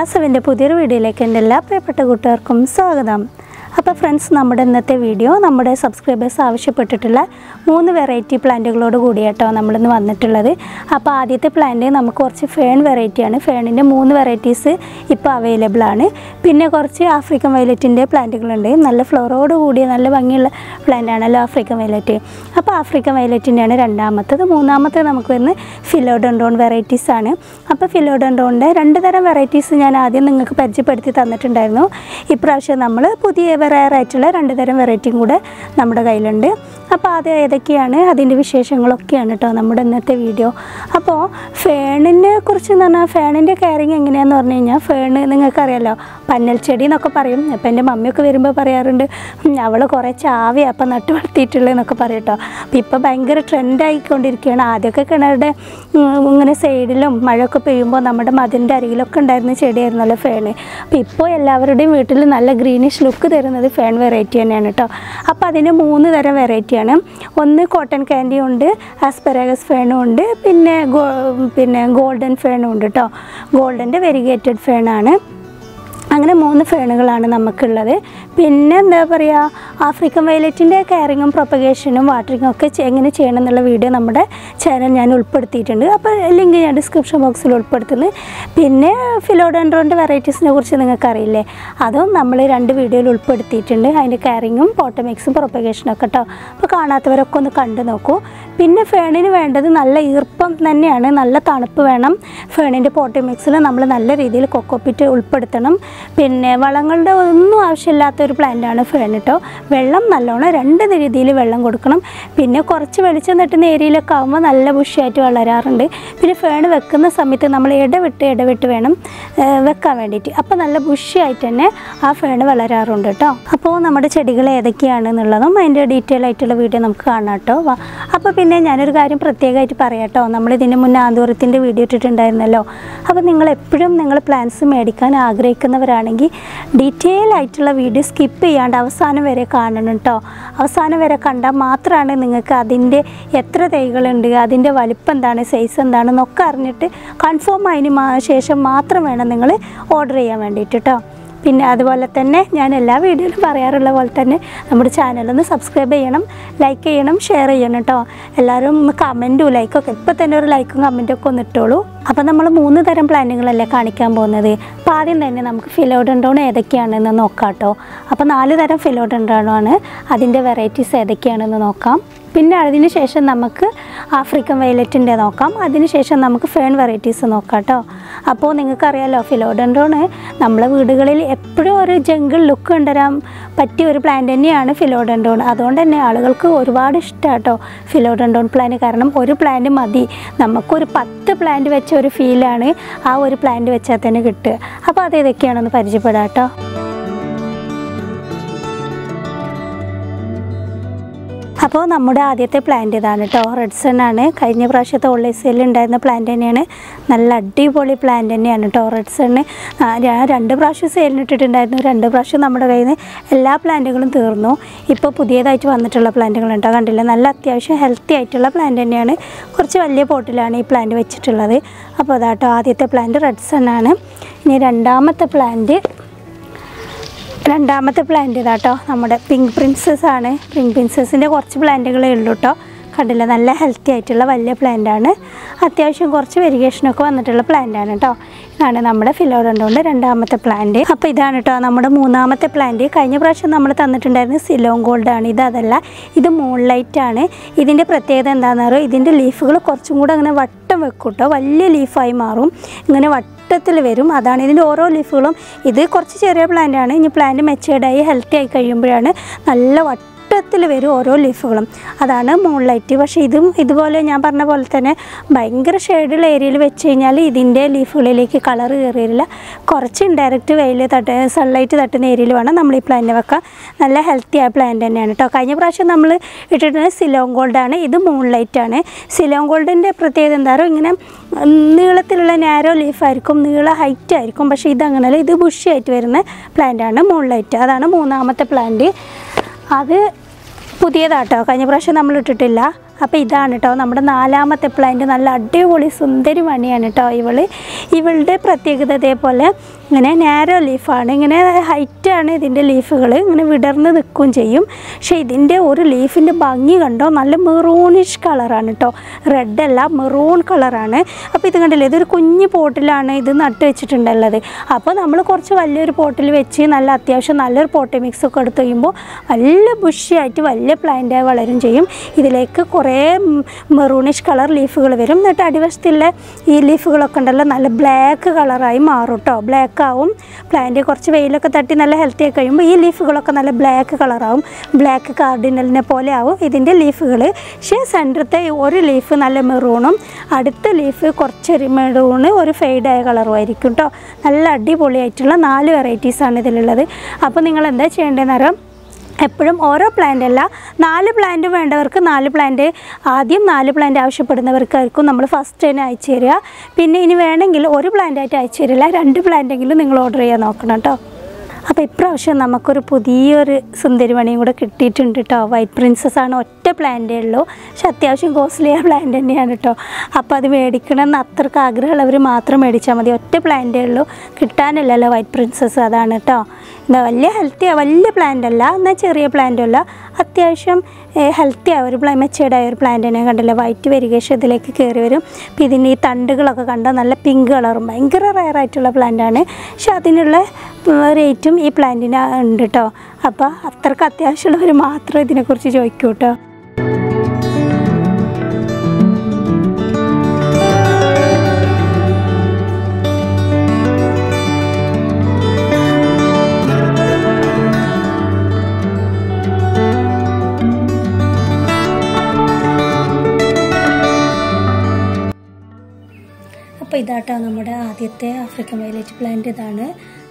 റാസവിൻ്റെ പുതിയൊരു വീഡിയോയിലേക്ക് എൻ്റെ എല്ലാ പ്രിയപ്പെട്ട കൂട്ടുകാർക്കും സ്വാഗതം അപ്പോൾ ഫ്രണ്ട്സ് നമ്മുടെ ഇന്നത്തെ വീഡിയോ നമ്മുടെ സബ്സ്ക്രൈബേഴ്സ് ആവശ്യപ്പെട്ടിട്ടുള്ള മൂന്ന് വെറൈറ്റി പ്ലാന്റുകളോട് കൂടിയാട്ടോ നമ്മളിന്ന് വന്നിട്ടുള്ളത് അപ്പോൾ ആദ്യത്തെ പ്ലാന്റ് നമുക്ക് കുറച്ച് ഫേൺ വെറൈറ്റിയാണ് ഫേണിൻ്റെ മൂന്ന് വെറൈറ്റീസ് ഇപ്പോൾ അവൈലബിൾ ആണ് പിന്നെ കുറച്ച് ആഫ്രിക്കൻ വയലറ്റിൻ്റെ പ്ലാന്റുകളുണ്ട് നല്ല ഫ്ലോറോട് കൂടിയ നല്ല ഭംഗിയുള്ള പ്ലാന്റ് ആണല്ലോ ആഫ്രിക്കൻ വയലറ്റ് അപ്പോൾ ആഫ്രിക്കൻ വയലറ്റിൻ്റെയാണ് രണ്ടാമത്തത് മൂന്നാമത്തത് നമുക്ക് വരുന്നത് ഫിലോഡൻഡോൺ വെറൈറ്റീസ് ആണ് അപ്പോൾ ഫിലോഡൻഡോണിൻ്റെ രണ്ട് തരം വെറൈറ്റീസ് ഞാൻ ആദ്യം നിങ്ങൾക്ക് പരിചയപ്പെടുത്തി തന്നിട്ടുണ്ടായിരുന്നു ഇപ്രാവശ്യം നമ്മൾ പുതിയ വെറൈർ ആയിട്ടുള്ള രണ്ട് തരം വെറൈറ്റിയും കൂടെ നമ്മുടെ കയ്യിലുണ്ട് അപ്പോൾ അത് ഏതൊക്കെയാണ് അതിൻ്റെ വിശേഷങ്ങളൊക്കെയാണ് കേട്ടോ നമ്മുടെ ഇന്നത്തെ വീഡിയോ അപ്പോൾ ഫേണിനെ കുറിച്ച് എന്ന് പറഞ്ഞാൽ ഫേണിൻ്റെ കെയറിങ് എങ്ങനെയാണെന്ന് പറഞ്ഞു കഴിഞ്ഞാൽ ഫേണ് നിങ്ങൾക്കറിയാലോ പന്നൽ ചെടി എന്നൊക്കെ പറയും അപ്പോൾ എൻ്റെ മമ്മിയൊക്കെ വരുമ്പോൾ പറയാറുണ്ട് അവൾ കുറേ ചാവി അപ്പം നട്ട് വളർത്തിയിട്ടുള്ളതെന്നൊക്കെ പറയും കേട്ടോ അപ്പോൾ ഇപ്പോൾ ഭയങ്കര ട്രെൻഡായിക്കൊണ്ടിരിക്കുകയാണ് ആദ്യമൊക്കെ കിണറുടെ ഉം, ഇങ്ങനെ സൈഡിലും മഴയൊക്കെ പെയ്യുമ്പോൾ നമ്മുടെ മതിലിൻ്റെ അരികിലൊക്കെ ഉണ്ടായിരുന്ന ചെടിയായിരുന്നല്ലോ ഫേണ് അപ്പോൾ ഇപ്പോൾ എല്ലാവരുടെയും വീട്ടിൽ നല്ല ഗ്രീനിഷ് ലുക്ക് തരുന്നത് ഫേൺ വെറൈറ്റി തന്നെയാണ് കേട്ടോ അപ്പോൾ അതിന് മൂന്ന് തരം വെറൈറ്റിയാണ് ഒന്ന് കോട്ടൺ ക്യാൻഡി ഉണ്ട് ആസ്പെരാഗസ് ഫേണും ഉണ്ട് പിന്നെ ഗോ പിന്നെ ഗോൾഡൻ ഫേണും ഉണ്ട് കേട്ടോ ഗോൾഡൻ്റെ വെരിഗേറ്റഡ് ഫേണാണ് അങ്ങനെ മൂന്ന് ഫേണുകളാണ് നമുക്കുള്ളത് പിന്നെ എന്താ പറയുക ആഫ്രിക്കൻ വയലറ്റിൻ്റെ കെയറിങ്ങും പ്രൊപ്പഗേഷനും വാട്ടറിങ്ങും ഒക്കെ ചെ- എങ്ങനെ ചെയ്യണം എന്നുള്ള വീഡിയോ നമ്മുടെ ചാനൽ ഞാൻ ഉൾപ്പെടുത്തിയിട്ടുണ്ട് അപ്പോൾ ലിങ്ക് ഞാൻ ഡിസ്ക്രിപ്ഷൻ ബോക്സിൽ ഉൾപ്പെടുത്തുന്നു പിന്നെ ഫിലോഡൻഡ്രോൻ്റെ വെറൈറ്റീസിനെ കുറിച്ച് നിങ്ങൾക്കറിയില്ലേ അതും നമ്മൾ രണ്ട് വീഡിയോയിൽ ഉൾപ്പെടുത്തിയിട്ടുണ്ട് അതിൻ്റെ കെയറിങ്ങും പോട്ടമിക്സും പ്രൊപ്പഗേഷനും ഒക്കെ കേട്ടോ അപ്പോൾ കാണാത്തവരൊക്കെ ഒന്ന് കണ്ടു നോക്കൂ പിന്നെ ഫേണിന് വേണ്ടത് നല്ല ഈർപ്പം തന്നെയാണ് നല്ല തണുപ്പ് വേണം ഫേണിൻ്റെ പോട്ടമിക്സിൽ നമ്മൾ നല്ല രീതിയിൽ കൊക്കോപ്പിറ്റ് ഉൾപ്പെടുത്തണം പിന്നെ വളങ്ങളുടെ ഒന്നും ആവശ്യമില്ലാത്ത ഒരു പ്ലാന്റാണ് ഫേൺ കേട്ടോ വെള്ളം നല്ലോണം രണ്ട് രീതിയിൽ വെള്ളം കൊടുക്കണം പിന്നെ കുറച്ച് വെളിച്ചം തട്ടുന്ന ഏരിയയിലൊക്കെ ആകുമ്പോൾ നല്ല ബുഷിയായിട്ട് വളരാറുണ്ട് പിന്നെ ഫേൺ വെക്കുന്ന സമയത്ത് നമ്മൾ ഇടവിട്ട് ഇടവിട്ട് വേണം ആ, വെക്കാൻ വേണ്ടിയിട്ട് അപ്പോൾ നല്ല ബുഷിയായിട്ട് തന്നെ ആ ഫേൺ വളരാറുണ്ട് കേട്ടോ അപ്പോൾ നമ്മുടെ ചെടികൾ ഏതൊക്കെയാണെന്നുള്ളതും അതിൻ്റെ ഡീറ്റെയിൽ ആയിട്ടുള്ള വീഡിയോ നമുക്ക് കാണാം കേട്ടോ വാ. അപ്പോൾ പിന്നെ ഞാനൊരു കാര്യം പ്രത്യേകമായിട്ട് പറയാം കേട്ടോ നമ്മൾ ഇതിൻ്റെ മുന്നേ ആന്തൂരത്തിൻ്റെ വീഡിയോ ഇട്ടിട്ടുണ്ടായിരുന്നല്ലോ അപ്പോൾ നിങ്ങൾ എപ്പോഴും നിങ്ങൾ പ്ലാൻസ് മേടിക്കാൻ ആഗ്രഹിക്കുന്നവരാണെങ്കിൽ ഡീറ്റെയിൽ ആയിട്ടുള്ള വീഡിയോ സ്കിപ്പ് ചെയ്യാണ്ട് അവസാനം വരെ കാണണം കേട്ടോ അവസാനം വരെ കണ്ടാൽ മാത്രമാണ് നിങ്ങൾക്ക് അതിൻ്റെ എത്ര തൈകളുണ്ട് അതിൻ്റെ വലിപ്പം എന്താണ് സൈസ് എന്താണെന്നൊക്കെ അറിഞ്ഞിട്ട് കൺഫേം അതിന് മാ- ശേഷം മാത്രം വേണം നിങ്ങൾ ഓർഡർ ചെയ്യാൻ വേണ്ടിയിട്ട് കേട്ടോ പിന്നെ അതുപോലെ തന്നെ ഞാൻ എല്ലാ വീഡിയോയിലും പറയാറുള്ള പോലെ തന്നെ നമ്മുടെ ചാനലൊന്ന് സബ്സ്ക്രൈബ് ചെയ്യണം ലൈക്ക് ചെയ്യണം ഷെയർ ചെയ്യണം കേട്ടോ എല്ലാവരും കമൻറ്റും ലൈക്കൊക്കെ ഇപ്പം തന്നെ ഒരു ലൈക്കും കമൻറ്റും ഒക്കെ ഒന്ന് ഇട്ടോളൂ അപ്പോൾ നമ്മൾ മൂന്ന് തരം പ്ലാന്റുകളല്ലേ കാണിക്കാൻ പോകുന്നത് അപ്പോൾ ആദ്യം തന്നെ നമുക്ക് ഫിലോഡൻഡോൺ ഏതൊക്കെയാണെന്ന് നോക്കാം കേട്ടോ അപ്പോൾ നാല് തരം ഫിലോഡൻഡോണാണ് അതിൻ്റെ വെറൈറ്റീസ് ഏതൊക്കെയാണെന്ന് നോക്കാം പിന്നെ അതിന് ശേഷം നമുക്ക് ആഫ്രിക്കൻ വയലറ്റിൻ്റെ നോക്കാം അതിന് ശേഷം നമുക്ക് ഫേൺ വെറൈറ്റീസ് നോക്കാം കേട്ടോ അപ്പോൾ നിങ്ങൾക്കറിയാലോ ഫിലോഡൻഡ്രോണ് നമ്മളെ വീടുകളിൽ എപ്പോഴും ഒരു ജംഗിൾ ലുക്ക് കൊണ്ടുവരാൻ പറ്റിയ ഒരു പ്ലാന്റ് തന്നെയാണ് ഫിലോഡൻഡ്രോൺ അതുകൊണ്ട് തന്നെ ആളുകൾക്ക് ഒരുപാട് ഇഷ്ടമാണ് കേട്ടോ ഫിലോഡൻഡ്രോൺ പ്ലാന്റ് കാരണം ഒരു പ്ലാന്റ് മതി നമുക്കൊരു പത്ത് പ്ലാന്റ് വെച്ച ഒരു ഫീലാണ് ആ ഒരു പ്ലാന്റ് വെച്ചാൽ തന്നെ കിട്ടുക അപ്പോൾ അത് ഏതൊക്കെയാണെന്ന് പരിചയപ്പെടാം കേട്ടോ അപ്പോൾ നമ്മുടെ ആദ്യത്തെ പ്ലാന്റ് ഇതാണ് കേട്ടോ റെഡ്സൺ ആണ് കഴിഞ്ഞ പ്രാവശ്യത്തെ ഓൾഡേസിൽ ഉണ്ടായിരുന്ന പ്ലാന്റ് തന്നെയാണ് നല്ല അടിപൊളി പ്ലാന്റ് തന്നെയാണ് കേട്ടോ റെഡ്സണ് ഞാൻ രണ്ട് പ്രാവശ്യം സെയിലിന് ഇട്ടിട്ടുണ്ടായിരുന്നു രണ്ട് പ്രാവശ്യം നമ്മുടെ കയ്യിൽ നിന്ന് എല്ലാ പ്ലാന്റുകളും തീർന്നു ഇപ്പോൾ പുതിയതായിട്ട് വന്നിട്ടുള്ള പ്ലാന്റുകൾ ഉണ്ടോ കണ്ടില്ല നല്ല അത്യാവശ്യം ഹെൽത്തി ആയിട്ടുള്ള പ്ലാന്റ് തന്നെയാണ് കുറച്ച് വലിയ പോട്ടിലാണ് ഈ പ്ലാന്റ് വെച്ചിട്ടുള്ളത് അപ്പോൾ അതാട്ടോ ആദ്യത്തെ പ്ലാന്റ് റെഡ്സൺ ആണ് ഇനി രണ്ടാമത്തെ പ്ലാന്റ് രണ്ടാമത്തെ പ്ലാന്റ് ഇതാട്ടോ നമ്മുടെ പിങ്ക് പ്രിൻസസ് ആണ് പിങ്ക് പ്രിൻസസിൻ്റെ കുറച്ച് പ്ലാന്റുകളേ ഉള്ളൂ കേട്ടോ കണ്ടില്ല നല്ല ഹെൽത്തി ആയിട്ടുള്ള വലിയ പ്ലാന്റ് ആണ് അത്യാവശ്യം കുറച്ച് വെരിഗേഷനൊക്കെ വന്നിട്ടുള്ള പ്ലാന്റ് ആണ് കേട്ടോ ഇതാണ് നമ്മുടെ ഫിലോഡൻഡോൻ്റെ രണ്ടാമത്തെ പ്ലാന്റ് അപ്പോൾ ഇതാണ് കേട്ടോ നമ്മുടെ മൂന്നാമത്തെ പ്ലാന്റ് കഴിഞ്ഞ പ്രാവശ്യം നമ്മൾ തന്നിട്ടുണ്ടായിരുന്ന സിലോൺ ഗോൾഡ് ആണ് ഇത് അതല്ല ഇത് മൂൺലൈറ്റ് ആണ് ഇതിൻ്റെ പ്രത്യേകത എന്താണെന്ന് പറയുക ഇതിൻ്റെ ലീഫുകൾ കുറച്ചും കൂടെ അങ്ങനെ വട്ടം വെക്കും കേട്ടോ വലിയ ലീഫായി മാറും ഇങ്ങനെ വട്ടത്തിൽ വരും അതാണ് ഇതിൻ്റെ ഓരോ ലീഫുകളും ഇത് കുറച്ച് ചെറിയ പ്ലാന്റ് ആണ് ഇനി പ്ലാന്റ് മെച്ചേർഡായി ഹെൽത്തി ആയി കഴിയുമ്പോഴാണ് നല്ല വട്ട വട്ടത്തിൽ വരും ഓരോ ലീഫുകളും അതാണ് മൂൺലൈറ്റ് പക്ഷേ ഇതും ഇതുപോലെ ഞാൻ പറഞ്ഞ പോലെ തന്നെ ഭയങ്കര ഷെയ്ഡുള്ള ഏരിയയിൽ വെച്ച് കഴിഞ്ഞാൽ ഇതിൻ്റെ ലീഫുകളിലേക്ക് കളർ കയറിയില്ല കുറച്ച് ഇൻഡയറക്റ്റ് വെയിൽ തട്ട് സൺലൈറ്റ് തട്ടുന്ന ഏരിയയിൽ വേണം നമ്മൾ ഈ പ്ലാന്റ് വെക്കാൻ നല്ല ഹെൽത്തി ആയ പ്ലാന്റ് തന്നെയാണ് കേട്ടോ കഴിഞ്ഞ പ്രാവശ്യം നമ്മൾ ഇട്ടിട്ടുള്ളത് സിലോൺ ഗോൾഡാണ് ഇത് മൂൺലൈറ്റ് ആണ് സിലോൺ ഗോൾഡിൻ്റെ പ്രത്യേകത എന്താ പറയുക ഇങ്ങനെ നീളത്തിലുള്ള നാരോ ലീഫായിരിക്കും നീള ഹൈറ്റ് ആയിരിക്കും പക്ഷേ ഇതങ്ങനെയല്ല ഇത് ബുഷിയായിട്ട് വരുന്ന പ്ലാന്റാണ് മൂൺലൈറ്റ് അതാണ് മൂന്നാമത്തെ പ്ലാന്റ് അത് പുതിയതാട്ടോ കഴിഞ്ഞ പ്രാവശ്യം നമ്മൾ ഇട്ടിട്ടില്ല അപ്പോൾ ഇതാണ് കേട്ടോ നമ്മുടെ നാലാമത്തെ പ്ലാന്റ് നല്ല അടിപൊളി സുന്ദരി മണിയാണ് കേട്ടോ ഇവള് ഇവളുടെ പ്രത്യേകത ഇതേപോലെ ഇങ്ങനെ നാരോ ലീഫാണ് ഇങ്ങനെ ഹൈറ്റാണ് ഇതിൻ്റെ ലീഫുകൾ ഇങ്ങനെ വിടർന്ന് നിൽക്കുകയും ചെയ്യും പക്ഷേ ഇതിൻ്റെ ഒരു ലീഫിൻ്റെ ഭംഗി കണ്ടോ നല്ല മെറൂണിഷ് കളറാണ് കേട്ടോ റെഡ് അല്ല മെറൂൺ കളറാണ് അപ്പോൾ ഇത് കണ്ടില്ലേ ഇതൊരു കുഞ്ഞു പോട്ടിലാണ് ഇത് നട്ട് വെച്ചിട്ടുണ്ടുള്ളത് അപ്പോൾ നമ്മൾ കുറച്ച് വലിയൊരു പോട്ടിൽ വെച്ച് നല്ല അത്യാവശ്യം നല്ലൊരു പോട്ടി മിക്സ് ഒക്കെ എടുത്ത് കഴിയുമ്പോൾ നല്ല ബുഷിയായിട്ട് വലിയ പ്ലാന്റായി വളരും ചെയ്യും ഇതിലേക്ക് കുറേ മെറൂണിഷ് കളർ ലീഫുകൾ വരും എന്നിട്ട് അടിവശത്തുള്ള ഈ ലീഫുകളൊക്കെ ഉണ്ടല്ലോ നല്ല ബ്ലാക്ക് കളറായി മാറും കേട്ടോ ബ്ലാക്ക് ആവും പ്ലാന്റ് കുറച്ച് വെയിലൊക്കെ തട്ടി നല്ല ഹെൽത്തി ആയി കഴിയുമ്പോൾ ഈ ലീഫുകളൊക്കെ നല്ല ബ്ലാക്ക് കളറാവും ബ്ലാക്ക് കാർഡിനലിനെ പോലെ ആവും ഇതിൻ്റെ ലീഫുകൾ പക്ഷേ സെൻറ്ററത്തെ ഒരു ലീഫ് നല്ല മെറൂണും അടുത്ത ലീഫ് കുറച്ചൊരു മെറൂണ് ഒരു ഫെയ്ഡായ കളറും ആയിരിക്കും കേട്ടോ നല്ല അടിപൊളിയായിട്ടുള്ള നാല് വെറൈറ്റീസാണ് ഇതിലുള്ളത് അപ്പോൾ നിങ്ങൾ എന്താ ചെയ്യേണ്ടതെന്ന് അറിയാം എപ്പോഴും ഓരോ പ്ലാന്റ് അല്ല നാല് പ്ലാന്റ് വേണ്ടവർക്ക് നാല് പ്ലാന്റ് ആദ്യം നാല് പ്ലാന്റ് ആവശ്യപ്പെടുന്നവർക്കായിരിക്കും നമ്മൾ ഫസ്റ്റ് തന്നെ അയച്ചു തരിക പിന്നെ ഇനി വേണമെങ്കിൽ ഒരു പ്ലാന്റ് ആയിട്ട് അയച്ചു തരില്ല രണ്ട് പ്ലാന്റെങ്കിലും നിങ്ങൾ ഓർഡർ ചെയ്യാൻ നോക്കണം കേട്ടോ അപ്പോൾ ഇപ്രാവശ്യം നമുക്കൊരു പുതിയൊരു സുന്ദരിമണിയും കൂടെ കിട്ടിയിട്ടുണ്ട് കേട്ടോ വൈറ്റ് പ്രിൻസസ് ആണ് ഒറ്റ പ്ലാന്റേ ഉള്ളൂ പക്ഷെ അത്യാവശ്യം കോസ്റ്റ്ലിയ പ്ലാന്റ് തന്നെയാണ് കേട്ടോ അപ്പോൾ അത് മേടിക്കണം എന്ന് അത്രക്ക് ആഗ്രഹമുള്ളവർ മാത്രം മേടിച്ചാൽ മതി ഒറ്റ പ്ലാന്റേ ഉള്ളൂ കിട്ടാനില്ലല്ലോ വൈറ്റ് പ്രിൻസസ് അതാണ് കേട്ടോ എന്താ വലിയ ഹെൽത്തിയാണ് വലിയ പ്ലാന്റ് അല്ല എന്നാൽ ചെറിയ പ്ലാന്റും അല്ല അത്യാവശ്യം ഹെൽത്തി ആയ ഒരു പ്ലാ മെച്ചേർഡ് ആയ ഒരു പ്ലാന്റ് തന്നെ കണ്ടില്ല വൈറ്റ് വരികേഷൻ ഇതിലേക്ക് കയറി വരും അപ്പോൾ ഇതിൻ്റെ ഈ തണ്ടുകളൊക്കെ കണ്ടാൽ നല്ല പിങ്ക് കളറും ഭയങ്കര റയർ ആയിട്ടുള്ള പ്ലാന്റാണ് പക്ഷെ അതിനുള്ള റേറ്റും ഈ പ്ലാന്റിന് ഉണ്ട് കേട്ടോ അപ്പോൾ അത്രക്ക് അത്യാവശ്യമുള്ളവർ മാത്രം ഇതിനെക്കുറിച്ച് ചോദിക്കൂ കേട്ടോ അപ്പോൾ ഇതാട്ടോ നമ്മുടെ ആദ്യത്തെ ആഫ്രിക്കൻ വയലറ്റ് പ്ലാന്റ് ഇതാണ്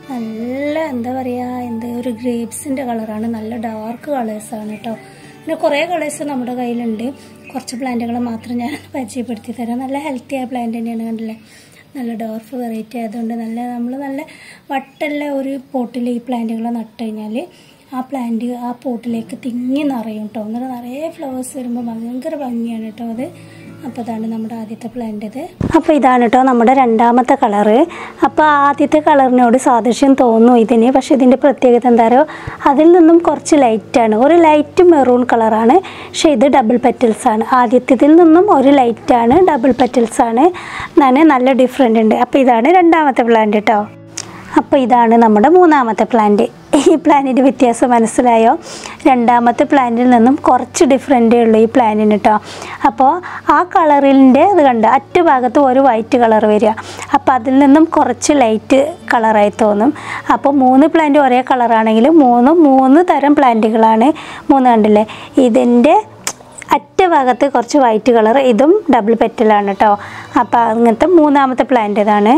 നല്ല എന്താ പറയുക എന്താ ഒരു ഗ്രേപ്സിൻ്റെ കളറാണ് നല്ല ഡാർക്ക് കളേഴ്സാണ് കേട്ടോ പിന്നെ കുറേ കളേഴ്സ് നമ്മുടെ കയ്യിലുണ്ട് കുറച്ച് പ്ലാന്റുകൾ മാത്രം ഞാൻ പരിചയപ്പെടുത്തി തരാം നല്ല ഹെൽത്തി ആയ പ്ലാന്റ് തന്നെയാണ് കണ്ടില്ലേ നല്ല ഡോർഫ് വെറൈറ്റി ആയതുകൊണ്ട് നല്ല നമ്മൾ നല്ല വട്ടല്ല ഒരു പോട്ടിൽ ഈ പ്ലാന്റുകൾ നട്ട് കഴിഞ്ഞാൽ ആ പ്ലാന്റ് ആ പോട്ടിലേക്ക് തിങ്ങി നിറയും കേട്ടോ എന്നിട്ട് നിറയെ ഫ്ലവേഴ്സ് വരുമ്പോൾ ഭയങ്കര ഭംഗിയാണ് കേട്ടോ അത് അപ്പോൾ അതാണ് നമ്മുടെ ആദ്യത്തെ പ്ലാന്റ് ഇത് അപ്പോൾ ഇതാണ് കേട്ടോ നമ്മുടെ രണ്ടാമത്തെ കളറ് അപ്പോൾ ആദ്യത്തെ കളറിനോട് സാദൃശ്യം തോന്നും ഇതിന് പക്ഷേ ഇതിൻ്റെ പ്രത്യേകത എന്താ പറയുക അതിൽ നിന്നും കുറച്ച് ലൈറ്റാണ് ഒരു ലൈറ്റ് മെറൂൺ കളറാണ് പക്ഷേ ഇത് ഡബിൾ പെറ്റൽസ് ആണ് ആദ്യത്തേതിൽ നിന്നും ഒരു ലൈറ്റാണ് ഡബിൾ പെറ്റൽസ് ആണ് എന്നാണ് നല്ല ഡിഫറെൻ്റ് ഉണ്ട് അപ്പോൾ ഇതാണ് രണ്ടാമത്തെ പ്ലാന്റ് കേട്ടോ അപ്പോൾ ഇതാണ് നമ്മുടെ മൂന്നാമത്തെ പ്ലാന്റ് ഈ പ്ലാന്റിൻ്റെ വ്യത്യാസം മനസ്സിലായോ രണ്ടാമത്തെ പ്ലാന്റിൽ നിന്നും കുറച്ച് ഡിഫറെൻ്റേ ഉള്ളൂ ഈ പ്ലാന്റിന് കേട്ടോ അപ്പോൾ ആ കളറിൻ്റെ ഇത് കണ്ട് അറ്റുഭാഗത്ത് ഒരു വൈറ്റ് കളർ വരിക അപ്പോൾ അതിൽ നിന്നും കുറച്ച് ലൈറ്റ് കളറായി തോന്നും അപ്പോൾ മൂന്ന് പ്ലാന്റ് ഒരേ കളറാണെങ്കിലും മൂന്നും മൂന്ന് തരം പ്ലാന്റുകളാണ് മൂന്ന് കണ്ടില്ലേ ഇതിൻ്റെ അറ്റ ഭാഗത്ത് കുറച്ച് വൈറ്റ് കളർ ഇതും ഡബിൾ പെറ്റലാണ് കേട്ടോ അപ്പോൾ അങ്ങനത്തെ മൂന്നാമത്തെ പ്ലാന്റ് ഇതാണ്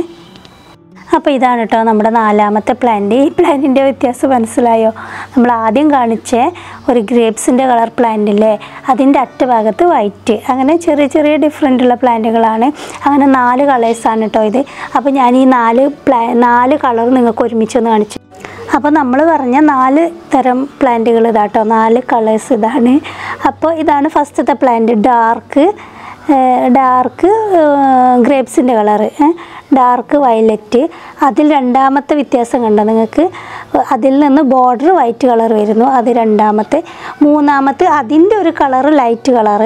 അപ്പോൾ ഇതാണ് കേട്ടോ നമ്മുടെ നാലാമത്തെ പ്ലാന്റ് ഈ പ്ലാന്റിൻ്റെ വ്യത്യാസം മനസ്സിലായോ നമ്മൾ ആദ്യം കാണിച്ച ഒരു ഗ്രേപ്സിൻ്റെ കളർ പ്ലാന്റ് ഇല്ലേ അതിൻ്റെ അറ്റഭാഗത്ത് വൈറ്റ് അങ്ങനെ ചെറിയ ചെറിയ ഡിഫറെൻ്റ് ഉള്ള പ്ലാന്റുകളാണ് അങ്ങനെ നാല് കളേഴ്സാണ് കേട്ടോ ഇത് അപ്പോൾ ഞാൻ ഈ നാല് പ്ലാ നാല് കളർ നിങ്ങൾക്ക് ഒരുമിച്ചൊന്ന് കാണിച്ചു അപ്പോൾ നമ്മൾ പറഞ്ഞ നാല് തരം പ്ലാന്റുകൾ ഇതാട്ടോ നാല് കളേഴ്സ് ഇതാണ് അപ്പോൾ ഇതാണ് ഫസ്റ്റത്തെ പ്ലാന്റ് ഡാർക്ക് ഡാർക്ക് ഗ്രേപ്സിൻ്റെ കളറ് ഡാർക്ക് വയലറ്റ് അതിൽ രണ്ടാമത്തെ വ്യത്യാസം കണ്ടോ നിങ്ങൾക്ക് അതിൽ നിന്ന് ബോർഡർ വൈറ്റ് കളർ വരുന്നു അത് രണ്ടാമത്തെ മൂന്നാമത്തെ അതിൻ്റെ ഒരു colour light colour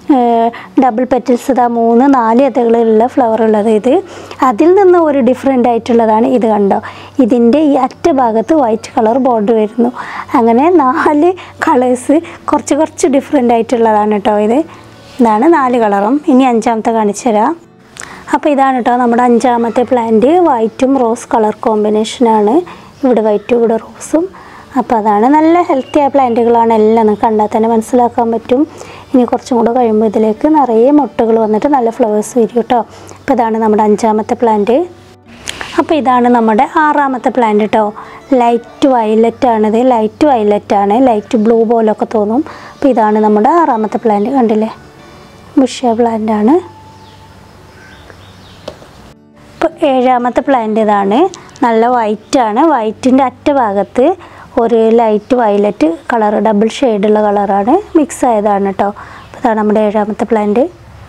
double petals ഇതാ മൂന്ന് നാല് ഇതകളിലുള്ള ഫ്ലവർ ഉള്ളത് ഇത് അതിൽ നിന്ന് ഒരു ഡിഫറെൻ്റ് ആയിട്ടുള്ളതാണ് ഇത് കണ്ടോ ഇതിൻ്റെ ഈ അറ്റ ഭാഗത്ത് വൈറ്റ് കളർ ബോർഡർ വരുന്നു അങ്ങനെ നാല് കളേഴ്സ് കുറച്ച് കുറച്ച് ഡിഫറെൻ്റ് ആയിട്ടുള്ളതാണ് കേട്ടോ ഇത് ഇതാണ് നാല് കളറും ഇനി അഞ്ചാമത്തെ കാണിച്ചു തരാം അപ്പോൾ ഇതാണ് കേട്ടോ നമ്മുടെ അഞ്ചാമത്തെ പ്ലാന്റ് വൈറ്റും റോസ് കളർ കോമ്പിനേഷനാണ് ഇവിടെ വൈറ്റും ഇവിടെ റോസും അപ്പോൾ അതാണ് നല്ല ഹെൽത്തി ആയ പ്ലാന്റുകളാണ് എല്ലാം നമുക്ക് കണ്ടാൽ തന്നെ മനസ്സിലാക്കാൻ പറ്റും ഇനി കുറച്ചും കൂടെ കഴിയുമ്പോൾ ഇതിലേക്ക് നിറയെ മുട്ടുകൾ വന്നിട്ട് നല്ല ഫ്ലവേഴ്സ് വരും കേട്ടോ അപ്പോൾ ഇതാണ് നമ്മുടെ അഞ്ചാമത്തെ പ്ലാന്റ് അപ്പോൾ ഇതാണ് നമ്മുടെ ആറാമത്തെ പ്ലാന്റ് കേട്ടോ ലൈറ്റ് വയലറ്റ് ആണിത് ലൈറ്റ് വയലറ്റ് ആണ് ലൈറ്റ് ബ്ലൂ പോലൊക്കെ തോന്നും അപ്പോൾ ഇതാണ് നമ്മുടെ ആറാമത്തെ പ്ലാന്റ് കണ്ടില്ലേ ബുഷ്യ പ്ലാന്റ് ആണ് ഇപ്പോൾ ഏഴാമത്തെ പ്ലാന്റ് ഇതാണ് നല്ല വൈറ്റ് ആണ് വൈറ്റിൻ്റെ അറ്റ ഭാഗത്ത് ഒരു ലൈറ്റ് വയലറ്റ് കളർ ഡബിൾ ഷെയ്ഡുള്ള കളറാണ് മിക്സ് ആയതാണ് കേട്ടോ ഇതാണ് നമ്മുടെ ഏഴാമത്തെ പ്ലാന്റ്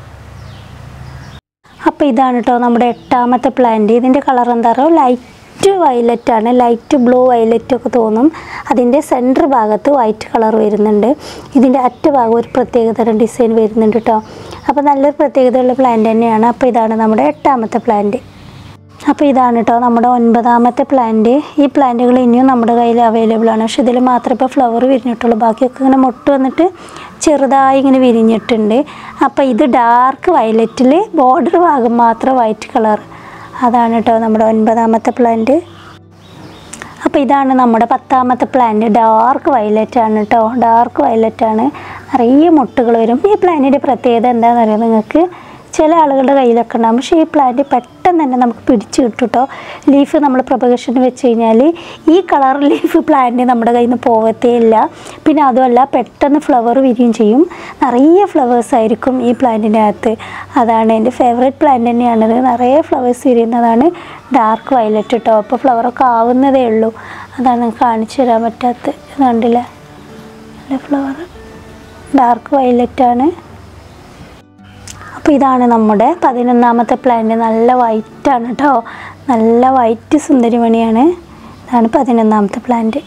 അപ്പോൾ ഇതാണ് കേട്ടോ നമ്മുടെ എട്ടാമത്തെ പ്ലാന്റ് ഇതിൻ്റെ കളർ എന്താ പറയുക ലൈറ്റ് വയലറ്റ് ആണ് ലൈറ്റ് ബ്ലൂ വയലറ്റ് ഒക്കെ തോന്നും അതിൻ്റെ സെൻറ്റർ ഭാഗത്ത് വൈറ്റ് കളർ വരുന്നുണ്ട് ഇതിൻ്റെ അറ്റ ഭാഗം ഒരു പ്രത്യേകതരം ഡിസൈൻ വരുന്നുണ്ട് കേട്ടോ അപ്പോൾ നല്ലൊരു പ്രത്യേകതയുള്ള പ്ലാന്റ് തന്നെയാണ് അപ്പോൾ ഇതാണ് നമ്മുടെ എട്ടാമത്തെ പ്ലാന്റ് അപ്പോൾ ഇതാണ് കേട്ടോ നമ്മുടെ ഒൻപതാമത്തെ പ്ലാന്റ് ഈ പ്ലാന്റുകൾ ഇനിയും നമ്മുടെ കയ്യിൽ അവൈലബിൾ ആണ് പക്ഷെ ഇതിൽ മാത്രമേ ഇപ്പോൾ ഫ്ലവർ വിരിഞ്ഞിട്ടുള്ളൂ ബാക്കിയൊക്കെ ഇങ്ങനെ മൊട്ട് വന്നിട്ട് ചെറുതായി ഇങ്ങനെ വിരിഞ്ഞിട്ടുണ്ട് അപ്പോൾ ഇത് ഡാർക്ക് വയലറ്റിൽ ബോർഡർ ഭാഗം മാത്രം വൈറ്റ് കളർ അതാണ് കേട്ടോ നമ്മുടെ ഒൻപതാമത്തെ പ്ലാന്റ് അപ്പോൾ ഇതാണ് നമ്മുടെ പത്താമത്തെ പ്ലാന്റ് ഡാർക്ക് വയലറ്റ് ആണ് കേട്ടോ ഡാർക്ക് വയലറ്റ് ആണ് നിറയെ മുട്ടുകൾ വരും ഈ പ്ലാന്റിൻ്റെ പ്രത്യേകത എന്താണെന്ന് അറിയാം നിങ്ങൾക്ക് ചില ആളുകളുടെ കയ്യിലൊക്കെ ഉണ്ടാകും പക്ഷേ ഈ പ്ലാന്റ് പെട്ടെന്ന് തന്നെ നമുക്ക് പിടിച്ച് കിട്ടും കേട്ടോ ലീഫ് നമ്മൾ പ്രൊപ്പഗേഷന് വെച്ച് കഴിഞ്ഞാൽ ഈ കളർ ലീഫ് പ്ലാന്റ് നമ്മുടെ കയ്യിൽ നിന്ന് പോകത്തേ ഇല്ല പിന്നെ അതുമല്ല പെട്ടെന്ന് ഫ്ലവർ വിരിയും ചെയ്യും നിറയെ ഫ്ലവേഴ്സ് ആയിരിക്കും ഈ പ്ലാന്റിൻ്റെ അകത്ത് അതാണ് എൻ്റെ ഫേവറേറ്റ് പ്ലാന്റ് തന്നെയാണിത് നിറയെ ഫ്ലവേഴ്സ് വിരിയുന്നതാണ് ഡാർക്ക് വയലറ്റ് കേട്ടോ അപ്പോൾ ഫ്ലവറൊക്കെ ആവുന്നതേ ഉള്ളൂ അതാണ് നിങ്ങൾക്ക് കാണിച്ചു തരാൻ പറ്റാത്ത ഇത് കണ്ടില്ലേ നല്ല ഫ്ലവർ ഡാർക്ക് വയലറ്റ് ആണ് അപ്പോൾ ഇതാണ് നമ്മുടെ പതിനൊന്നാമത്തെ പ്ലാന്റ് നല്ല വൈറ്റ് ആണ് കേട്ടോ നല്ല വൈറ്റ് സുന്ദരിമണിയാണ് ഇതാണ് പതിനൊന്നാമത്തെ പ്ലാന്റ്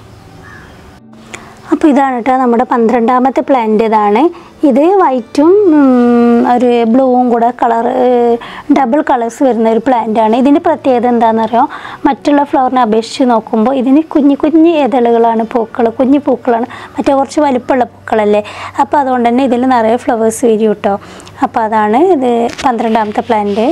അപ്പോൾ ഇതാണ് കേട്ടോ നമ്മുടെ പന്ത്രണ്ടാമത്തെ പ്ലാന്റ് ഇതാണ് ഇത് വൈറ്റും ഉം, ഒരു ബ്ലൂവും കൂടെ കളർ ഡബിൾ കളേഴ്സ് വരുന്ന ഒരു പ്ലാന്റ് ആണ് ഇതിൻ്റെ പ്രത്യേകത എന്താണെന്നറിയോ മറ്റുള്ള ഫ്ലവറിനെ അപേക്ഷിച്ച് നോക്കുമ്പോൾ ഇതിന് കുഞ്ഞു കുഞ്ഞു ഇതളുകളാണ് പൂക്കൾ കുഞ്ഞു പൂക്കളാണ് മറ്റേ കുറച്ച് വലിപ്പമുള്ള പൂക്കളല്ലേ അപ്പോൾ അതുകൊണ്ട് തന്നെ ഇതിൽ നിറയെ ഫ്ലവേഴ്സ് വരും കേട്ടോ അപ്പോൾ അതാണ് ഇത് പന്ത്രണ്ടാമത്തെ പ്ലാന്റ്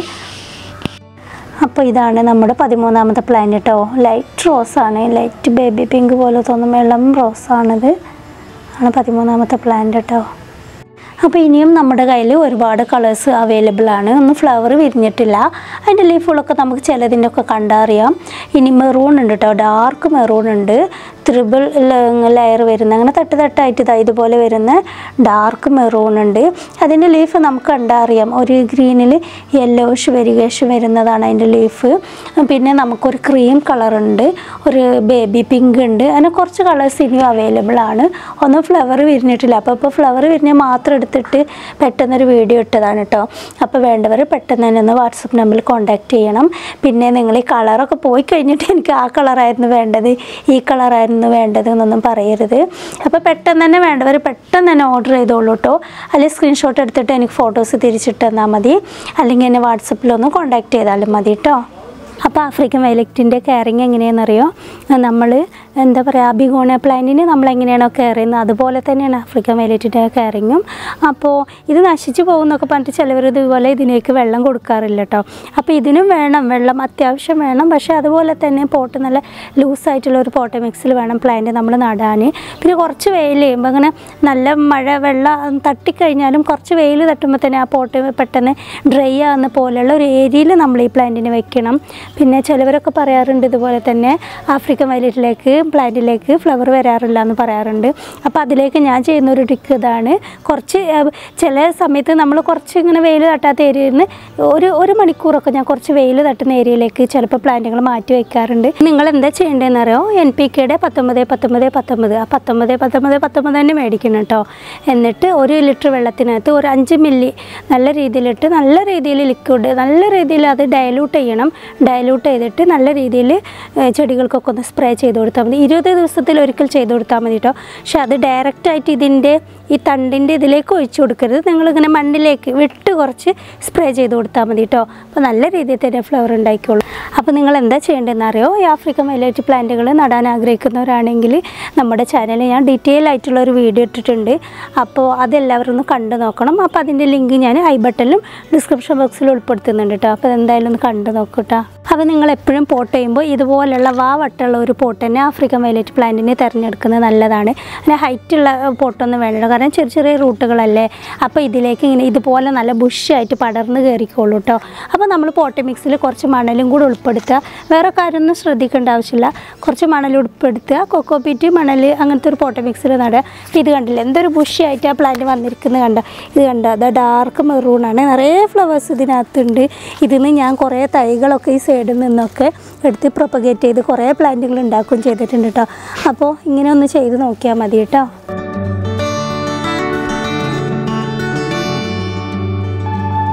അപ്പോൾ ഇതാണ് നമ്മുടെ പതിമൂന്നാമത്തെ പ്ലാന്റ് കേട്ടോ ലൈറ്റ് റോസാണ് ലൈറ്റ് ബേബി പിങ്ക് പോലെ തോന്നും ഇളം റോസാണിത് ആണ് പതിമൂന്നാമത്തെ പ്ലാന്റ് കേട്ടോ അപ്പോൾ ഇനിയും നമ്മുടെ കയ്യിൽ ഒരുപാട് കളേഴ്സ് അവൈലബിൾ ആണ് ഒന്നും ഫ്ലവർ വിരിഞ്ഞിട്ടില്ല അതിൻ്റെ ലീഫുകളൊക്കെ നമുക്ക് ചിലതിൻ്റെ ഒക്കെ കണ്ടറിയാം ഇനി മെറൂൺ ഉണ്ട് കേട്ടോ ഡാർക്ക് മെറൂൺ ഉണ്ട് ത്രിബിൾ ലെയർ വരുന്ന അങ്ങനെ തട്ട് തട്ടായിട്ട് ഇതാ ഇതുപോലെ വരുന്ന ഡാർക്ക് മെറൂൺ ഉണ്ട് അതിൻ്റെ ലീഫ് നമുക്ക് കണ്ടറിയാം ഒരു ഗ്രീനിൽ യെല്ലോഷ് വെരിഗേഷ് വരുന്നതാണ് അതിൻ്റെ ലീഫ് പിന്നെ നമുക്കൊരു ക്രീം കളർ ഉണ്ട് ഒരു ബേബി പിങ്ക് ഉണ്ട് അങ്ങനെ കുറച്ച് കളേഴ്സ് ഇനിയും അവൈലബിൾ ആണ് ഒന്നും ഫ്ലവർ വിരിഞ്ഞിട്ടില്ല അപ്പോൾ ഇപ്പോൾ ഫ്ലവർ വിരിഞ്ഞ മാത്രം എടുത്തിട്ട് പെട്ടെന്നൊരു വീഡിയോ ഇട്ടതാണ് കേട്ടോ അപ്പോൾ വേണ്ടവർ പെട്ടെന്ന് തന്നെ ഒന്ന് വാട്സപ്പ് നമ്പറിൽ കോൺടാക്റ്റ് ചെയ്യണം പിന്നെ നിങ്ങൾ ഈ കളറൊക്കെ പോയി കഴിഞ്ഞിട്ട് എനിക്ക് ആ കളറായിരുന്നു വേണ്ടത് ഈ കളറായിരുന്നു വേണ്ടത് എന്നൊന്നും പറയരുത് അപ്പോൾ പെട്ടെന്ന് തന്നെ വേണ്ടവർ പെട്ടെന്ന് തന്നെ ഓർഡർ ചെയ്തോളൂ കേട്ടോ അല്ലെങ്കിൽ സ്ക്രീൻഷോട്ട് എടുത്തിട്ട് എനിക്ക് ഫോട്ടോസ് തിരിച്ചിട്ട് തന്നാൽ മതി അല്ലെങ്കിൽ എന്നെ വാട്സപ്പിലൊന്ന് കോൺടാക്റ്റ് ചെയ്താലും മതി കേട്ടോ അപ്പോൾ ആഫ്രിക്കൻ വയലറ്റിൻ്റെ കെയറിങ് എങ്ങനെയാണെന്നറിയോ നമ്മൾ എന്താ പറയുക അബിഗോണ പ്ലാന്റിന് നമ്മൾ എങ്ങനെയാണോ കെയർ ചെയ്യുന്നത് അതുപോലെ തന്നെയാണ് ആഫ്രിക്കൻ വയലറ്റിൻ്റെ കെയറിങ്ങും അപ്പോൾ ഇത് നശിച്ചു പോകുന്നൊക്കെ പറഞ്ഞിട്ട് ചിലവർ ഇതുപോലെ ഇതിലേക്ക് വെള്ളം കൊടുക്കാറില്ല കേട്ടോ അപ്പോൾ ഇതിനും വേണം വെള്ളം അത്യാവശ്യം വേണം പക്ഷേ അതുപോലെ തന്നെ പോട്ട് നല്ല ലൂസായിട്ടുള്ള ഒരു പോട്ട് മിക്സിൽ വേണം പ്ലാന്റ് നമ്മൾ നടാൻ പിന്നെ കുറച്ച് വെയിൽ ചെയ്യുമ്പോൾ അങ്ങനെ നല്ല മഴ വെള്ളം തട്ടിക്കഴിഞ്ഞാലും കുറച്ച് വെയിൽ തട്ടുമ്പോൾ തന്നെ ആ പോട്ട് പെട്ടെന്ന് ഡ്രൈ ആകുന്ന പോലെയുള്ള ഒരു ഏരിയയിൽ നമ്മൾ ഈ പ്ലാന്റിനെ വെക്കണം പിന്നെ ചിലവരൊക്കെ പറയാറുണ്ട് ഇതുപോലെ തന്നെ ആഫ്രിക്കൻ വയലറ്റിലേക്ക് പ്ലാന്റിലേക്ക് ഫ്ലവർ വരാറില്ല എന്ന് പറയാറുണ്ട് അപ്പോൾ അതിലേക്ക് ഞാൻ ചെയ്യുന്ന ഒരു ട്രിക്ക് ഇതാണ് കുറച്ച് ഏഹ്, ചില സമയത്ത് നമ്മൾ കുറച്ച് ഇങ്ങനെ വെയിൽ തട്ടാത്ത ഏരിയയിൽ നിന്ന് ഒരു ഒരു മണിക്കൂറൊക്കെ ഞാൻ കുറച്ച് വെയിൽ തട്ടുന്ന ഏരിയയിലേക്ക് ചിലപ്പോൾ പ്ലാന്റുകൾ മാറ്റി വയ്ക്കാറുണ്ട് നിങ്ങൾ എന്താ ചെയ്യേണ്ടതെന്ന് അറിയോ എൻ പി കെയുടെ പത്തൊമ്പത് പത്തൊമ്പത് പത്തൊമ്പത് ആ പത്തൊമ്പത് പത്തൊമ്പത് പത്തൊമ്പത് തന്നെ മേടിക്കണം കേട്ടോ എന്നിട്ട് ഒരു ലിറ്റർ വെള്ളത്തിനകത്ത് ഒരു അഞ്ച് മില്ലി നല്ല രീതിയിലിട്ട് നല്ല രീതിയിൽ ലിക്വിഡ് നല്ല രീതിയിൽ അത് ഡയലൂട്ട് ചെയ്യണം ഡയലൂട്ട് ചെയ്തിട്ട് നല്ല രീതിയിൽ ചെടികൾക്കൊക്കെ ഒന്ന് സ്പ്രേ ചെയ്ത് കൊടുത്താൽ മതി ഇരുപത് ദിവസത്തിൽ ഒരിക്കൽ ചെയ്ത് കൊടുത്താൽ മതി കേട്ടോ പക്ഷെ അത് ഡയറക്റ്റായിട്ട് ഇതിൻ്റെ ഈ തണ്ടിൻ്റെ ഇതിലേക്ക് ഒഴിച്ചു കൊടുക്കരുത് നിങ്ങളിങ്ങനെ മണ്ണിലേക്ക് വിട്ട് കുറച്ച് സ്പ്രേ ചെയ്ത് കൊടുത്താൽ മതി കേട്ടോ അപ്പോൾ നല്ല രീതിയിൽ തന്നെ ഫ്ലവർ ഉണ്ടായിക്കോളും അപ്പോൾ നിങ്ങൾ എന്താ ചെയ്യേണ്ടതെന്ന് അറിയോ ഈ ആഫ്രിക്കൻ വയലറ്റ് പ്ലാന്റുകൾ നടാൻ ആഗ്രഹിക്കുന്നവരാണെങ്കിൽ നമ്മുടെ ചാനലിൽ ഞാൻ ഡീറ്റെയിൽ ആയിട്ടുള്ള ഒരു വീഡിയോ ഇട്ടിട്ടുണ്ട് അപ്പോൾ അതെല്ലാവരും ഒന്ന് കണ്ടു നോക്കണം അപ്പോൾ അതിൻ്റെ ലിങ്ക് ഞാൻ ഐ ബട്ടണിലും ഡിസ്ക്രിപ്ഷൻ ബോക്സിൽ ഉൾപ്പെടുത്തുന്നുണ്ട് കേട്ടോ അപ്പോൾ അതെന്തായാലും ഒന്ന് കണ്ടു നോക്കൂട്ടോ അപ്പോൾ നിങ്ങൾ എപ്പോഴും പോട്ട് ചെയ്യുമ്പോൾ ഇതുപോലുള്ള വാ വട്ടമുള്ള ഒരു പോട്ട് തന്നെ ആഫ്രിക്കൻ വയലറ്റ് പ്ലാന്റിനെ തിരഞ്ഞെടുക്കുന്നത് നല്ലതാണ് അങ്ങനെ ഹൈറ്റുള്ള പോട്ടൊന്നും വേണ്ട കാരണം ചെറിയ ചെറിയ റൂട്ടുകളല്ലേ അപ്പോൾ ഇതിലേക്ക് ഇങ്ങനെ ഇതുപോലെ നല്ല ബുഷായിട്ട് പടർന്ന് കയറിക്കോളൂ കേട്ടോ അപ്പോൾ നമ്മൾ പോട്ട് മിക്സിൽ കുറച്ച് മണലും കൂടി ഉൾപ്പെടുത്തുക വേറെ കാര്യമൊന്നും ശ്രദ്ധിക്കേണ്ട ആവശ്യമില്ല കുറച്ച് മണൽ ഉൾപ്പെടുത്തുക കൊക്കോപീറ്റ് മണൽ അങ്ങനത്തെ ഒരു പോട്ട് മിക്സിൽ നടുക അപ്പോൾ ഇത് കണ്ടില്ല എന്തൊരു ബുഷിയായിട്ട് ആ പ്ലാന്റ് വന്നിരിക്കുന്നത് കണ്ട ഇത് കണ്ട അത് ഡാർക്ക് മെറൂണാണ് നിറയെ ഫ്ലവേഴ്സ് ഇതിനകത്തുണ്ട് ഇതിന്ന് ഞാൻ കുറേ തൈകളൊക്കെ ഈ സൈഡിൽ നിന്നൊക്കെ എടുത്ത് പ്രൊപ്പഗേറ്റ് ചെയ്ത് കുറേ പ്ലാന്റുകൾ ഉണ്ടാക്കുകയും ചെയ്തിട്ടുണ്ട് കേട്ടോ അപ്പോൾ ഇങ്ങനെ ഒന്ന് ചെയ്ത് നോക്കിയാൽ മതി കേട്ടോ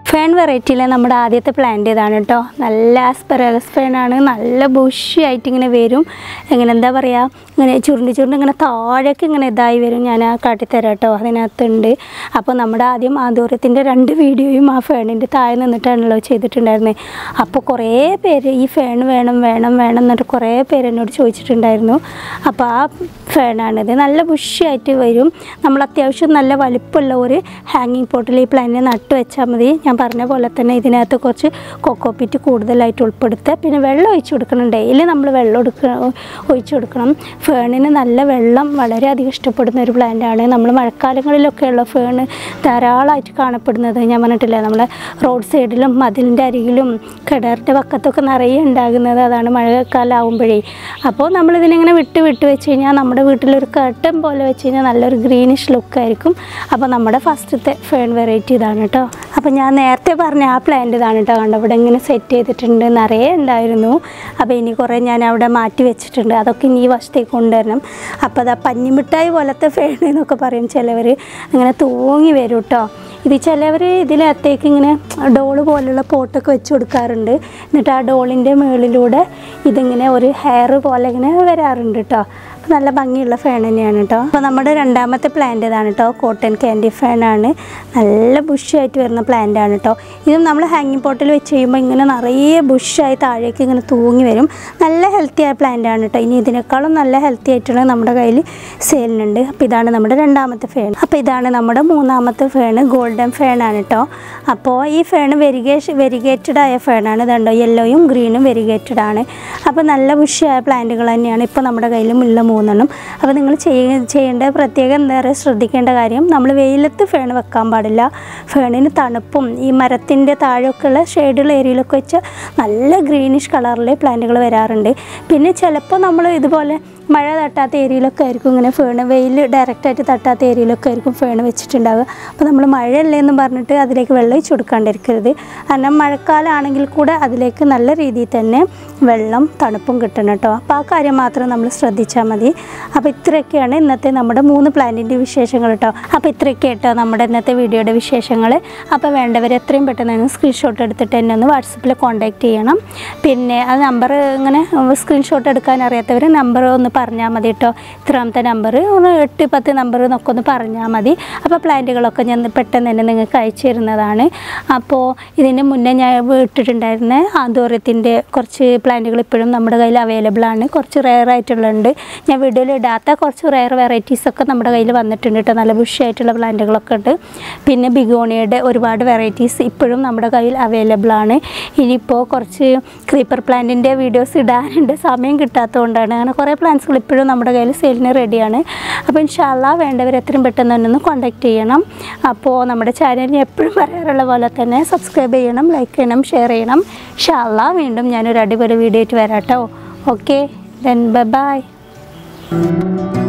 ഫേൺ വെറൈറ്റിയിലെ നമ്മുടെ ആദ്യത്തെ പ്ലാന്റ് ഇതാണ് കേട്ടോ നല്ല ആസ്പെറഗസ് ഫേണാണ് നല്ല ബുഷി ആയിട്ട് ഇങ്ങനെ വരും എങ്ങനെ എന്താ പറയുക ഇങ്ങനെ ചുരുണ്ട് ചുരുണ്ട് ഇങ്ങനെ താഴേക്ക് ഇങ്ങനെ ഇതായി വരും ഞാൻ ആ കാട്ടിത്തരാം കേട്ടോ അതിനകത്തുണ്ട് അപ്പോൾ നമ്മുടെ ആദ്യം ആദൂരത്തിൻ്റെ രണ്ട് വീഡിയോയും ആ ഫേണിൻ്റെ താഴെ നിന്നിട്ടാണല്ലോ ചെയ്തിട്ടുണ്ടായിരുന്നത് അപ്പോൾ കുറേ പേര് ഈ ഫേൺ വേണം വേണം വേണം എന്നിട്ട് കുറേ പേര് എന്നോട് ചോദിച്ചിട്ടുണ്ടായിരുന്നു അപ്പോൾ ആ ഫേണാണിത് നല്ല ബുഷിയായിട്ട് വരും നമ്മൾ അത്യാവശ്യം നല്ല വലിപ്പമുള്ള ഒരു ഹാങ്ങിങ് പോട്ടിൽ ഈ പ്ലാന്റ് നട്ട് വെച്ചാൽ മതി ഞാൻ പറഞ്ഞ പോലെ തന്നെ ഇതിനകത്ത് കുറച്ച് കൊക്കോപ്പിറ്റ് കൂടുതലായിട്ട് ഉൾപ്പെടുത്തുക പിന്നെ വെള്ളം ഒഴിച്ചു കൊടുക്കണം ഡെയിലി നമ്മൾ വെള്ളം എടുക്കുക ഒഴിച്ചു കൊടുക്കണം ഫേണിന് നല്ല വെള്ളം വളരെയധികം ഇഷ്ടപ്പെടുന്ന ഒരു പ്ലാന്റാണ് നമ്മൾ മഴക്കാലങ്ങളിലൊക്കെയുള്ള ഫേണ് ധാരാളമായിട്ട് കാണപ്പെടുന്നത് ഞാൻ പറഞ്ഞിട്ടില്ല നമ്മളെ റോഡ് സൈഡിലും മതിലിൻ്റെ അരികിലും കിണറിൻ്റെ പക്കത്തൊക്കെ നിറയെ ഉണ്ടാകുന്നത് അതാണ് മഴക്കാലം ആകുമ്പോഴേ അപ്പോൾ നമ്മളിതിനിങ്ങനെ വിട്ട് വിട്ട് വെച്ച് കഴിഞ്ഞാൽ നമ്മുടെ വീട്ടിലൊരു കർട്ടൻ പോലെ വെച്ച് കഴിഞ്ഞാൽ നല്ലൊരു ഗ്രീനിഷ് ലുക്കായിരിക്കും അപ്പോൾ നമ്മുടെ ഫസ്റ്റത്തെ ഫേൺ വെറൈറ്റി ഇതാണ് കേട്ടോ അപ്പോൾ ഞാൻ നേരത്തെ പറഞ്ഞ ആ പ്ലാന്റ് ഇതാണ് കേട്ടോ കണ്ടോ ഇവിടെ ഇങ്ങനെ സെറ്റ് ചെയ്തിട്ടുണ്ട് നിറയെ ഉണ്ടായിരുന്നു അപ്പോൾ ഇനി കുറേ ഞാൻ അവിടെ മാറ്റി വെച്ചിട്ടുണ്ട് അതൊക്കെ ഇനി ഈ വശത്തേക്ക് കൊണ്ടുവരണം അപ്പോൾ അതാ പഞ്ഞിമിഠായി പോലത്തെ ഫേൺ എന്നൊക്കെ പറയും ചിലവർ അങ്ങനെ തൂങ്ങി വരും കേട്ടോ ഇത് ചിലവർ ഇതിനകത്തേക്ക് ഇങ്ങനെ ഡോള് പോലുള്ള പോട്ടൊക്കെ വെച്ച് കൊടുക്കാറുണ്ട് എന്നിട്ട് ആ ഡോളിൻ്റെ മുകളിലൂടെ ഇതിങ്ങനെ ഒരു ഹെയർ പോലെ ഇങ്ങനെ വരാറുണ്ട് കേട്ടോ അപ്പോൾ നല്ല ഭംഗിയുള്ള ഫാൻ തന്നെയാണ് കേട്ടോ അപ്പോൾ നമ്മുടെ രണ്ടാമത്തെ പ്ലാന്റ് ഇതാണ് കേട്ടോ കോട്ടൺ ക്യാൻഡി ഫാനാണ് നല്ല ബുഷായിട്ട് വരുന്ന പ്ലാന്റ് ആണ് കേട്ടോ ഇതും നമ്മൾ ഹാങ്ങിങ് പോട്ടിൽ വെച്ച് കഴിയുമ്പോൾ ഇങ്ങനെ നിറയെ ബുഷായി താഴേക്ക് ഇങ്ങനെ തൂങ്ങി വരും നല്ല ഹെൽത്തി ആയ പ്ലാന്റ് ആണ് കേട്ടോ ഇനി ഇതിനേക്കാളും നല്ല ഹെൽത്തി ആയിട്ടുള്ള നമ്മുടെ കയ്യിൽ സെയിലിനുണ്ട് അപ്പോൾ ഇതാണ് നമ്മുടെ രണ്ടാമത്തെ ഫേൺ അപ്പോൾ ഇതാണ് നമ്മുടെ മൂന്നാമത്തെ ഫേണ് ഗോൾഡൻ ഫേണാണ് കേട്ടോ അപ്പോൾ ഈ ഫേണ് വെരിഗേഷ് വെരിഗേറ്റഡ് ആയ ഫേണാണ് ഇതുണ്ടോ യെല്ലോയും ഗ്രീനും വെരിഗേറ്റഡ് ആണ് അപ്പോൾ നല്ല ബുഷിയായ പ്ലാന്റുകൾ തന്നെയാണ് ഇപ്പോൾ നമ്മുടെ കയ്യിലും ഉള്ള മൂന്നെണ്ണം അപ്പോൾ നിങ്ങൾ ചെയ്യ ചെയ്യേണ്ട പ്രത്യേകം എന്താ പറയുക ശ്രദ്ധിക്കേണ്ട കാര്യം നമ്മൾ വെയിലത്ത് ഫേൺ വെക്കാൻ പാടില്ല ഫേണിന് തണുപ്പും ഈ മരത്തിൻ്റെ താഴെയൊക്കെയുള്ള ഷെയ്ഡുള്ള ഏരിയയിലൊക്കെ വെച്ച് നല്ല ഗ്രീനിഷ് കളറിൽ പ്ലാന്റുകൾ വരാറുണ്ട് പിന്നെ ചിലപ്പോൾ നമ്മൾ ഇതുപോലെ മഴ തട്ടാത്ത ഏരിയയിലൊക്കെ ആയിരിക്കും ഇങ്ങനെ ഫേണ് വെയിൽ ഡയറക്റ്റായിട്ട് തട്ടാത്ത ഏരിയയിലൊക്കെ ആയിരിക്കും ഫേണ് വെച്ചിട്ടുണ്ടാവുക അപ്പോൾ നമ്മൾ മഴയല്ലേ എന്ന് പറഞ്ഞിട്ട് അതിലേക്ക് വെള്ളം ഒഴിച്ച് കൊടുക്കാണ്ടിരിക്കരുത് കാരണം മഴക്കാലമാണെങ്കിൽ കൂടെ അതിലേക്ക് നല്ല രീതിയിൽ തന്നെ വെള്ളം തണുപ്പും കിട്ടണം കേട്ടോ അപ്പോൾ ആ കാര്യം മാത്രം നമ്മൾ ശ്രദ്ധിച്ചാൽ മതി അപ്പോൾ ഇത്രയൊക്കെയാണ് ഇന്നത്തെ നമ്മുടെ മൂന്ന് പ്ലാന്റിൻ്റെ വിശേഷങ്ങൾ കേട്ടോ അപ്പോൾ ഇത്രയൊക്കെ കേട്ടോ നമ്മുടെ ഇന്നത്തെ വീഡിയോയുടെ വിശേഷങ്ങൾ അപ്പോൾ വേണ്ടവർ എത്രയും പെട്ടെന്ന് തന്നെ സ്ക്രീൻഷോട്ട് എടുത്തിട്ട് എന്നെ ഒന്ന് വാട്സപ്പിൽ കോൺടാക്റ്റ് ചെയ്യണം പിന്നെ ആ നമ്പർ ഇങ്ങനെ സ്ക്രീൻഷോട്ട് എടുക്കാൻ അറിയാത്തവർ നമ്പർ ഒന്ന് പറഞ്ഞാൽ മതി കേട്ടോ ഇത്രാമത്തെ നമ്പർ ഒന്ന് എട്ട് പത്ത് നമ്പർ എന്നൊക്കെ ഒന്ന് പറഞ്ഞാൽ മതി അപ്പോൾ പ്ലാന്റുകളൊക്കെ ഞാൻ പെട്ടെന്ന് തന്നെ നിങ്ങൾക്ക് അയച്ചു തരുന്നതാണ് അപ്പോൾ ഇതിന് മുന്നേ ഞാൻ ഇട്ടിട്ടുണ്ടായിരുന്ന ആന്തോര്യത്തിൻ്റെ കുറച്ച് പ്ലാന്റുകൾ ഇപ്പോഴും നമ്മുടെ കയ്യിൽ അവൈലബിൾ ആണ് കുറച്ച് റെയർ ആയിട്ടുള്ളുണ്ട് ഞാൻ വീഡിയോയിൽ ഇടാത്ത കുറച്ച് റെയർ വെറൈറ്റീസ് ഒക്കെ നമ്മുടെ കയ്യിൽ വന്നിട്ടുണ്ട് കേട്ടോ നല്ല ബുഷിയായിട്ടുള്ള പ്ലാന്റുകളൊക്കെ ഉണ്ട് പിന്നെ ബിഗോണിയുടെ ഒരുപാട് വെറൈറ്റീസ് ഇപ്പോഴും നമ്മുടെ കയ്യിൽ അവൈലബിൾ ആണ് ഇനിയിപ്പോൾ കുറച്ച് ക്രീപ്പർ പ്ലാന്റിൻ്റെ വീഡിയോസ് ഇടാനുണ്ട് സമയം കിട്ടാത്തതുകൊണ്ടാണ് അങ്ങനെ കുറേ പ്ലാന്റ്സുകൾ ഇപ്പോഴും നമ്മുടെ കയ്യിൽ സെയിലിന് റെഡിയാണ് അപ്പോൾ ഇൻഷാല്ല വേണ്ടവർ എത്രയും പെട്ടെന്ന് തന്നെ ഒന്ന് കോൺടാക്റ്റ് ചെയ്യണം അപ്പോൾ നമ്മുടെ ചാനൽ ഞാൻ എപ്പോഴും പറയാറുള്ള പോലെ തന്നെ സബ്സ്ക്രൈബ് ചെയ്യണം ലൈക്ക് ചെയ്യണം ഷെയർ ചെയ്യണം ഇൻഷാല്ല വീണ്ടും ഞാനൊരു അടിപൊളി വീഡിയോ ആയിട്ട് വരാം കേട്ടോ ഓക്കെ ദെൻ ബൈ